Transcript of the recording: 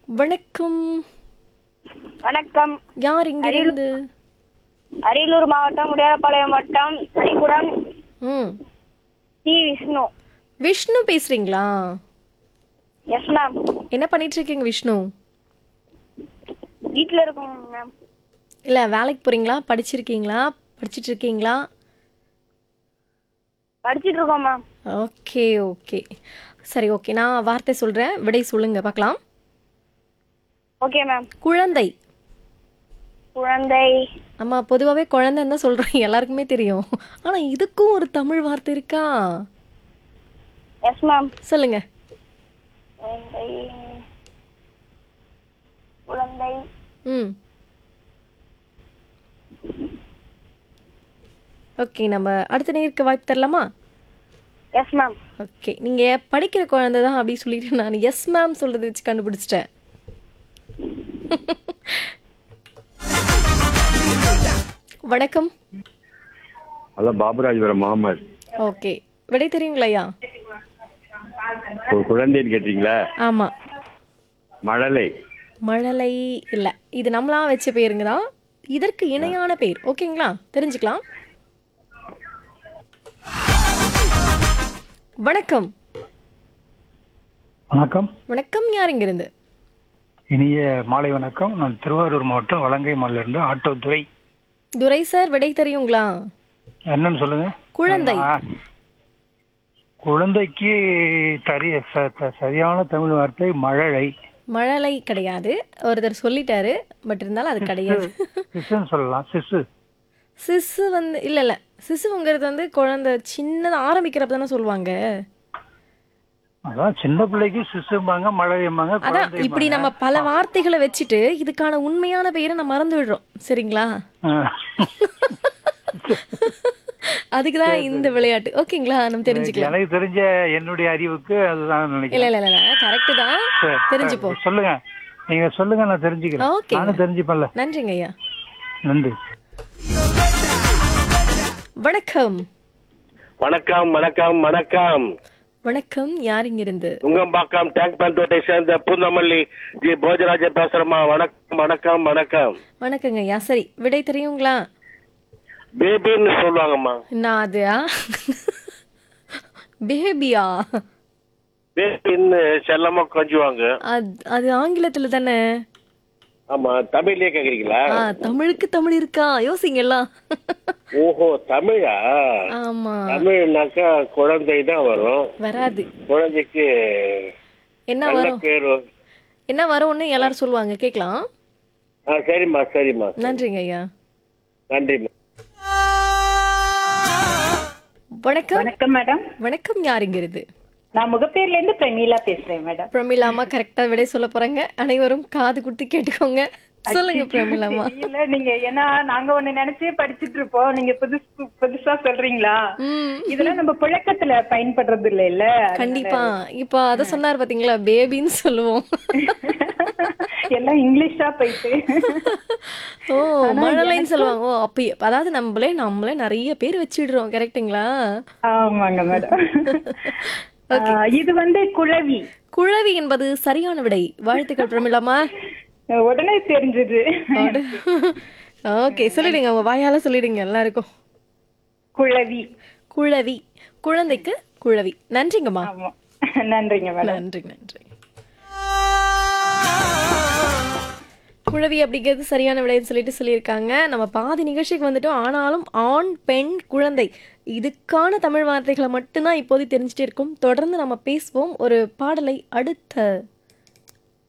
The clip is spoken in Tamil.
வணக்கம் வணக்கம் யார் இங்க இருந்து அரியலூர் மாவட்டம் உடையாரப்பாளையம் வட்டம் அணிகுடம் ம் டி விஷ்ணு விஷ்ணு பேசுறீங்களா எஸ் மேம் என்ன பண்ணிட்டு இருக்கீங்க விஷ்ணு வீட்டில் இருக்கோம் மேம் இல்ல வேலைக்கு போறீங்களா படிச்சிருக்கீங்களா படிச்சிட்டு இருக்கீங்களா படிச்சிட்டு இருக்கோம் மேம் ஓகே ஓகே சரி ஓகே நான் வார்த்தை சொல்றேன் விடை சொல்லுங்க பார்க்கலாம் ஓகே மேம் குழந்தை குழந்தை நம்ம பொதுவாகவே குழந்தைன்னு தான் சொல்றோம் எல்லாருக்குமே தெரியும் ஆனா இதுக்கும் ஒரு தமிழ் வார்த்தை இருக்கா எஸ் மேம் சொல்லுங்க குழந்தை குழந்தை ம் ஓகே நம்ம அடுத்த நேருக்கு வாய்ப்பு தரலாமா எஸ் மேம் ஓகே நீங்கள் படிக்கிற குழந்தை தான் அப்படி சொல்லிட்டு நான் எஸ் மேம் சொல்கிறத வச்சு கண்டுபிடிச்சிட்டேன் வணக்கம் ஹலோ பாபுராஜபுரம் முகமது ஓகே விடை தெரியுங்களா ஐயா ஒரு குழந்தைன்னு கேட்டீங்களா ஆமாம் மழலை மழலை இல்லை இது நம்மளா வச்ச பேருங்க தான் இதற்கு இணையான பேர் ஓகேங்களா தெரிஞ்சுக்கலாம் வணக்கம் வணக்கம் வணக்கம் யார் இங்கிருந்து இனிய மாலை வணக்கம் நான் திருவாரூர் மாவட்டம் வலங்கை இருந்து ஆட்டோ துறை துரை சார் விடை தெரியுங்களா என்னன்னு சொல்லுங்க குழந்தை ஆ, குழந்தைக்கு தரி ச- ச- சரியான தமிழ் வார்த்தை மழலை மழலை கிடையாது ஒருத்தர் சொல்லிட்டாரு பட் இருந்தாலும் அது கிடையாது சிசுன்னு சொல்லலாம் சிசு சிசு வந்து இல்ல இல்ல சிசுங்கிறது வந்து குழந்தை சின்னதா ஆரம்பிக்கிறப்ப தானே சொல்லுவாங்க அதான் சின்ன பிள்ளைக்கு சிசும்பாங்க மழலைம்பாங்க அதான் இப்படி நம்ம பல வார்த்தைகளை வச்சுட்டு இதுக்கான உண்மையான பெயரை நம்ம மறந்து விடுறோம் சரிங்களா அதுக்கு தான் இந்த விளையாட்டு ஓகேங்களா நம்ம தெரிஞ்சுக்கலாம் எனக்கு தெரிஞ்ச என்னுடைய அறிவுக்கு அதுதான் இல்ல நினைக்கிறேன் இல்ல இல்ல கரெக்ட் தான் சரி, தெரிஞ்சுப்போம் சொல்லுங்க நீங்க சொல்லுங்க நான் தெரிஞ்சுக்கிறேன் ஓகேங்க. நானும் தெரிஞ்சுப்பேன்ல நன்றிங்க ஐயா நன்றி வணக்கம் வணக்கம் வணக்கம் வணக்கம் வணக்கம் யார் இங்க இருந்து நுங்கம்பாக்கம் டேங்க் பந்தோட்டை சேர்ந்த பூந்தமல்லி ஜி போஜராஜன் பேசுறமா வணக்கம் வணக்கம் வணக்கம் வணக்கங்க ஐயா சரி விடை தெரியுங்களா பேபின்னு சொல்லுவாங்கம்மா நான் அது பேபியா பேபின்னு செல்லமா கொஞ்சுவாங்க அது அது ஆங்கிலத்துல தானே ஆமா தமிழ்லயே கேக்குறீங்களா ஆ தமிழுக்கு தமிழ் இருக்கா யோசிங்க எல்லாம் ஓஹோ தமிழா ஆமா தமிழ்னாக்கா குழந்தை தான் வரும் வராது குழந்தைக்கு என்ன நல்ல வரும் பேர் வரும். என்ன வரும்னு எல்லாரும் சொல்லுவாங்க கேட்கலாம் ஆ சரிம்மா சரிம்மா நன்றிங்க ஐயா நன்றிம்மா வணக்கம் வணக்கம் மேடம் வணக்கம் யாருங்கிறது நான் முகப்பேர்ல இருந்து பிரமீளா பேசுறேன் மேடம் பிரமிளாமா கரெக்டா விடை சொல்ல போறாங்க அனைவரும் காது கொடுத்து கேட்டுக்கோங்க சொல்லுங்க பிரமிளாமா இல்ல நீங்க ஏன்னா நாங்க ஒண்ணு நினைச்சே படிச்சிட்டு இருப்போம் நீங்க புதுசு புதுசா சொல்றீங்களா ம் இதெல்லாம் நம்ம புழக்கத்துல பயன்படுறது இல்ல இல்ல கண்டிப்பா இப்போ அத சொன்னார் பாத்தீங்களா பேபின்னு சொல்லுவோம் எல்லாம் இங்கிலீஷா போயிட்டு ஓ மழலைன்னு சொல்லுவாங்க ஓ அப்ப அதாவது நம்மளே நம்மளே நிறைய பேர் வச்சிடுறோம் கரெக்ட்டுங்களா ஆமாங்க மேடம் இது வந்து குழவி குழவி என்பது சரியான விடை வாழ்த்துக்கள் பிரமிளாமா உடனே தெரிஞ்சது ஓகே சொல்லிடுங்க உங்க வாயால சொல்லிடுங்க எல்லாருக்கும் குழவி குழவி குழந்தைக்கு குழவி நன்றிங்கம்மா ஆமா நன்றிங்க மேடம் நன்றி நன்றி குழவி அப்படிங்கிறது சரியான விடைன்னு சொல்லிட்டு சொல்லியிருக்காங்க நம்ம பாதி நிகழ்ச்சிக்கு வந்துட்டோம் ஆனாலும் ஆண் பெண் குழந்தை இதுக்கான தமிழ் வார்த்தைகளை மட்டும்தான் இப்போது தெரிஞ்சுட்டே இருக்கும் தொடர்ந்து நம்ம பேசுவோம் ஒரு பாடலை அடுத்த